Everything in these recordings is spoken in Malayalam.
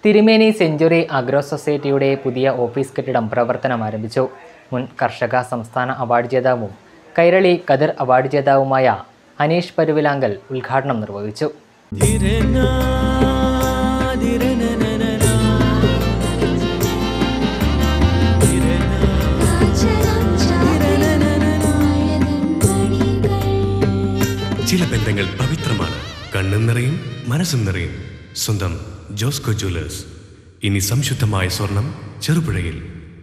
തിരുമേനി സെഞ്ചുറി അഗ്രോ സൊസൈറ്റിയുടെ പുതിയ ഓഫീസ് കെട്ടിടം പ്രവർത്തനം ആരംഭിച്ചു മുൻ കർഷക സംസ്ഥാന അവാർഡ് ജേതാവും കൈരളി കതിർ അവാർഡ് ജേതാവുമായ അനീഷ് പരുവിലാങ്കൽ ഉദ്ഘാടനം നിർവഹിച്ചു ചില ബന്ധങ്ങൾ പവിത്രമാണ് കണ്ണും നിറയും മനസ്സും നിറയും സ്വന്തം ജോസ്കോ ജ്വല്ലേഴ്സ് ഇനി സംശുദ്ധമായ സ്വർണം ചെറുപുഴയിൽ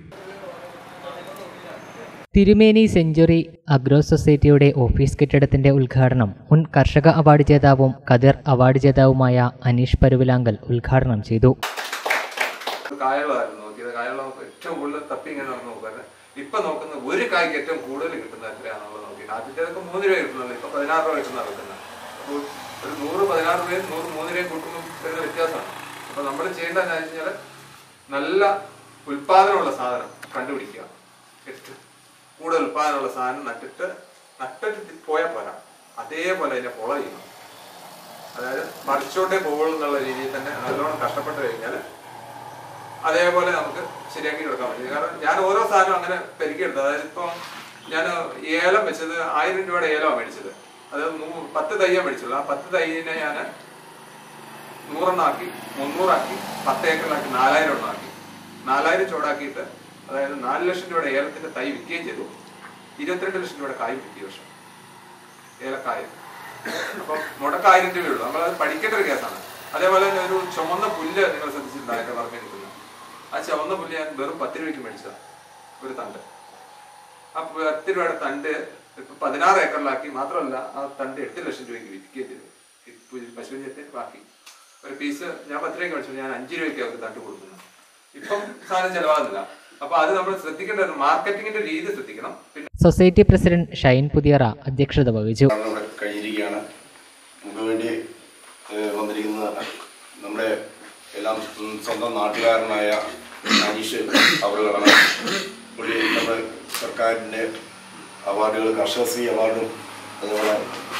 തിരുമേനി സെഞ്ചുറി അഗ്രോ സൊസൈറ്റിയുടെ ഓഫീസ് കെട്ടിടത്തിന്റെ ഉദ്ഘാടനം മുൻ കർഷക അവാർഡ് ജേതാവും കതിർ അവാർഡ് ജേതാവുമായ അനീഷ് പരുവിലാങ്കൽ ഉദ്ഘാടനം ചെയ്തു കായകളായിരുന്നു നോക്കിയത് കായകൾ ഏറ്റവും കൂടുതൽ തപ്പി ഇങ്ങനെ നടന്ന് നോക്കുമായിരുന്നു ഇപ്പൊ നോക്കുന്ന ഒരു കായ്ക്ക് ഏറ്റവും കൂടുതൽ കിട്ടുന്ന എത്രയാണെന്നുള്ളത് നോക്കി ആദ്യത്തേതൊക്കെ മൂന്ന് രൂപ കിട്ടുന്നുള്ളൂ ഇപ്പൊ പതിനാറ് രൂപ കിട്ടുന്ന കിട്ടുന്നത് അപ്പോൾ ഒരു നൂറ് പതിനാറ് രൂപയും നൂറ് മൂന്ന് രൂപയും കൂട്ടുമ്പോൾ വരുന്ന വ്യത്യാസമാണ് അപ്പൊ നമ്മൾ ചെയ്യേണ്ടത് എന്താണെന്ന് വെച്ച് കഴിഞ്ഞാൽ നല്ല ഉൽപാദനമുള്ള സാധനം കണ്ടുപിടിക്കുക എടുത്ത് കൂടുതൽ ഉൽപാദനമുള്ള സാധനം നട്ടിട്ട് നട്ടിട്ട് പോയാൽ പോരാ അതേപോലെ അതിനെ ഫോളോ ചെയ്യണം അതായത് മറിച്ചോണ്ടേ പോകുള്ളൂ എന്നുള്ള രീതിയിൽ തന്നെ നല്ലോണം കഷ്ടപ്പെട്ട് കഴിഞ്ഞാൽ അതേപോലെ നമുക്ക് ശരിയാക്കി എടുക്കാൻ പറ്റും കാരണം ഞാൻ ഓരോ സാധനവും അങ്ങനെ പെരുക്കിയെടുത്തു അതായത് ഇപ്പം ഞാൻ ഏലം വെച്ചത് ആയിരം രൂപയുടെ ഏലമാണ് മേടിച്ചത് അത് നൂ- പത്ത് തയ്യാ മേടിച്ചുള്ളൂ ആ പത്ത് തയ്യിനെ ഞാൻ നൂറെണ്ണാക്കി മുന്നൂറാക്കി പത്ത് ഏക്കറിലാക്കി നാലായിരം എണ്ണമാക്കി നാലായിരം ചോടാക്കിയിട്ട് അതായത് നാല് ലക്ഷം രൂപയുടെ ഏലത്തിന്റെ തൈ വിൽക്കുകയും ചെയ്തു ഇരുപത്തിരണ്ട് ലക്ഷം രൂപയുടെ കായ് വിൽക്കി ഈ വർഷം ഏലക്കായ അപ്പം മുടക്ക് ആയിരം രൂപയുള്ളൂ നമ്മളത് പഠിക്കേണ്ട ഒരു കേസാണ് അതേപോലെ തന്നെ ഒരു ചുമന്ന പുല്ല് നിങ്ങൾ ശ്രദ്ധിച്ചിട്ടുണ്ടായിട്ട് പറഞ്ഞു നിൽക്കുന്നത് ആ ചുവന്ന പുല്ല് ഞാൻ വെറും പത്ത് രൂപയ്ക്ക് മേടിച്ചതാണ് ഒരു തണ്ട് ആ പത്ത് രൂപയുടെ തണ്ട് ഇപ്പൊ പതിനാറ് ഏക്കറിലാക്കി മാത്രമല്ല ആ തണ്ട് എട്ട് ലക്ഷം രൂപയ്ക്ക് വിൽക്കുകയും ചെയ്തു ഈ പു- പശുവിനെ ബാക്കി ഒരു പീസ് ഞാൻ പത്ത് രൂപയ്ക്ക് മേടിച്ചു ഞാൻ അഞ്ച് രൂപയ്ക്ക് അവർക്ക് തണ്ട് കൊടുക്കുന്നത് ഇപ്പം സാധനം ചെലവാകുന്നില്ല അപ്പൊ അത് നമ്മൾ ശ്രദ്ധിക്കേണ്ട ഒരു മാർക്കറ്റിംഗിന്റെ രീതി ശ്രദ്ധിക്കണം പിന്നെ സൊസൈറ്റി പ്രസിഡന്റ് ഷൈൻ പുതിയറ അധ്യക്ഷത വഹിച്ചു കാരണം ഇവിടെ കഴിഞ്ഞിരിക്കുകയാണ് നമുക്ക് വേണ്ടി ഏഹ്, വന്നിരിക്കുന്ന നമ്മുടെ എല്ലാം ഉം, സ്വന്തം നാട്ടുകാരനായ അനീഷ് അവറുകളാണ് പുള്ളി നമ്മുടെ സർക്കാരിൻ്റെ അവാർഡുകൾ കർഷകശ്രീ അവാർഡും അതുപോലെ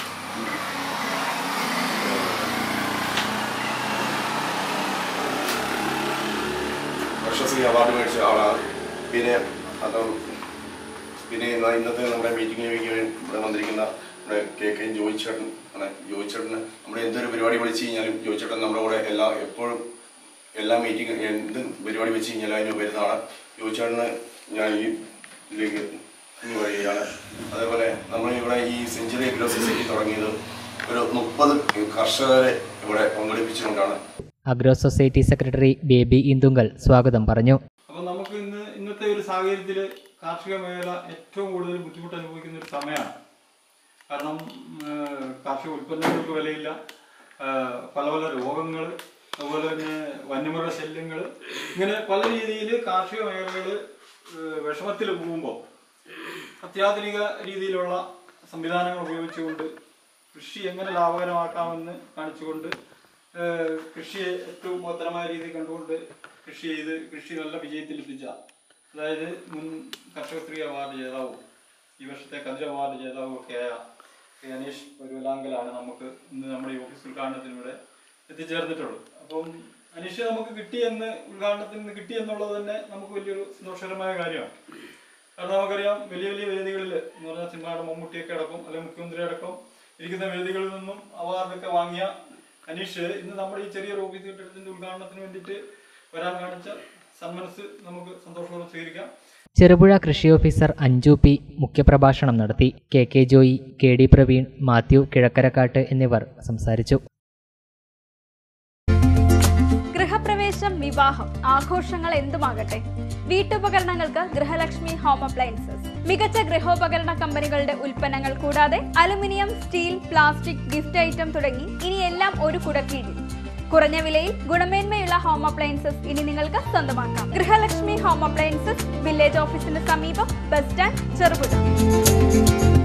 കർഷകശ്രീ അവാർഡ് മേടിച്ച ആളാണ് പിന്നെ അത് പിന്നെ ഇന്ന് ഇന്നത്തെ നമ്മുടെ മീറ്റിംഗിലേക്ക് ഇവിടെ വന്നിരിക്കുന്ന നമ്മുടെ കെ കെ ജോയി ചേട്ടൻ ആണ് ജോയി ചേട്ടന് നമ്മുടെ എന്തൊരു പരിപാടി വിളിച്ചു കഴിഞ്ഞാലും ജോയി ചേട്ടൻ നമ്മുടെ കൂടെ എല്ലാ എപ്പോഴും എല്ലാ മീറ്റിംഗ് എന്ത് പരിപാടി വെച്ച് കഴിഞ്ഞാലും അതിന് വരുന്നതാണ് ജോയി ചേട്ടന് ഞാൻ ഈ ഇതിലേക്ക് ഇനി പറയുകയാണ് അതേപോലെ നമ്മൾ ഇവിടെ ഈ സെഞ്ചുറി അഗ്രോ സൊസൈറ്റി തുടങ്ങിയത് ഒരു മുപ്പത് കർഷകരെ ഇവിടെ പങ്കെടുപ്പിച്ചുകൊണ്ടാണ് agro society secretary Baby Indunkal സ്വാഗതം പറഞ്ഞു അപ്പോൾ നമുക്ക് ഇന്ന് ഇന്നത്തെ ഒരു സാഹചര്യത്തിൽ കാർഷിക മേഖല ഏറ്റവും കൂടുതൽ ബുദ്ധിമുട്ട് അനുഭവിക്കുന്ന ഒരു സമയമാണ് കാരണം ഉം, കാർഷിക ഉൽപ്പന്നങ്ങൾക്ക് വിലയില്ല ആ, പല പല രോഗങ്ങൾ അതുപോലെ തന്നെ വന്യമൃഗ ശല്യങ്ങൾ ഇങ്ങനെ പല രീതിയിൽ കാർഷിക മേഖലകൾ വിഷമത്തിൽ പോകുമ്പോൾ അത്യാധുനിക രീതിയിലുള്ള സംവിധാനങ്ങൾ ഉപയോഗിച്ചുകൊണ്ട് കൃഷി എങ്ങനെ ലാഭകരമാക്കാമെന്ന് കാണിച്ചുകൊണ്ട് ഏഹ്, കൃഷിയെ ഏറ്റവും മഹത്തരമായ രീതിയിൽ കണ്ടുകൊണ്ട് കൃഷി ചെയ്ത് കൃഷി നല്ല വിജയത്തിലെത്തിച്ച അതായത് മുൻ കർഷക സ്ത്രീ അവാർഡ് ജേതാവും ഈ വർഷത്തെ കതിര അവാർഡ് ജേതാവും ഒക്കെ ആയ കെ അനീഷ് ഒരുവലാങ്കലാണ് നമുക്ക് ഇന്ന് നമ്മുടെ ഈ ഓഫീസ് ഉദ്ഘാടനത്തിലൂടെ എത്തിച്ചേർന്നിട്ടുള്ളത് അപ്പം അനീഷ് നമുക്ക് കിട്ടിയെന്ന് ഉദ്ഘാടനത്തിൽ നിന്ന് കിട്ടിയെന്നുള്ളത് തന്നെ നമുക്ക് വലിയൊരു സന്തോഷകരമായ കാര്യമാണ് കാരണം നമുക്കറിയാം വലിയ വലിയ വേദികളിൽ എന്ന് പറഞ്ഞാൽ സിനിമയുടെ മമ്മൂട്ടിയൊക്കെ അടക്കം അല്ലെങ്കിൽ മുഖ്യമന്ത്രി അടക്കം ഇരിക്കുന്ന വേദികളിൽ നിന്നും അവാർഡൊക്കെ വാങ്ങിയ അനീഷ് ഇന്ന് നമ്മുടെ ഈ ചെറിയൊരു ഓഫീസ് കെട്ടിടത്തിന്റെ ഉദ്ഘാടനത്തിന് വേണ്ടിയിട്ട് വരാൻ കാണിച്ച സന്മനസ് നമുക്ക് സന്തോഷപൂർവ്വം സ്വീകരിക്കാം ചെറുപുഴ കൃഷി ഓഫീസർ അഞ്ജു പി മുഖ്യപ്രഭാഷണം നടത്തി K K Joy K D Praveen Mathew Kizhakkarakkattu എന്നിവർ സംസാരിച്ചു ഗൃഹപ്രവേശം വിവാഹം ആഘോഷങ്ങൾ എന്തുമാകട്ടെ വീട്ടുപകരണങ്ങൾക്ക് ഗൃഹലക്ഷ്മി ഹോം അപ്ലയൻസസ് മികച്ച ഗൃഹോപകരണ കമ്പനികളുടെ ഉൽപ്പന്നങ്ങൾ കൂടാതെ aluminium steel plastic gift item തുടങ്ങി ഇനി എല്ലാം ഒരു കുടക്കീഴിൽ കുറഞ്ഞ വിലയിൽ ഗുണമേന്മയുള്ള ഹോം അപ്ലയൻസസ് ഇനി നിങ്ങൾക്ക് സ്വന്തമാക്കാം ഗൃഹലക്ഷ്മി ഹോം അപ്ലയൻസസ് വില്ലേജ് ഓഫീസിന് സമീപം ബസ് സ്റ്റാൻഡ് ചെറുപുഴ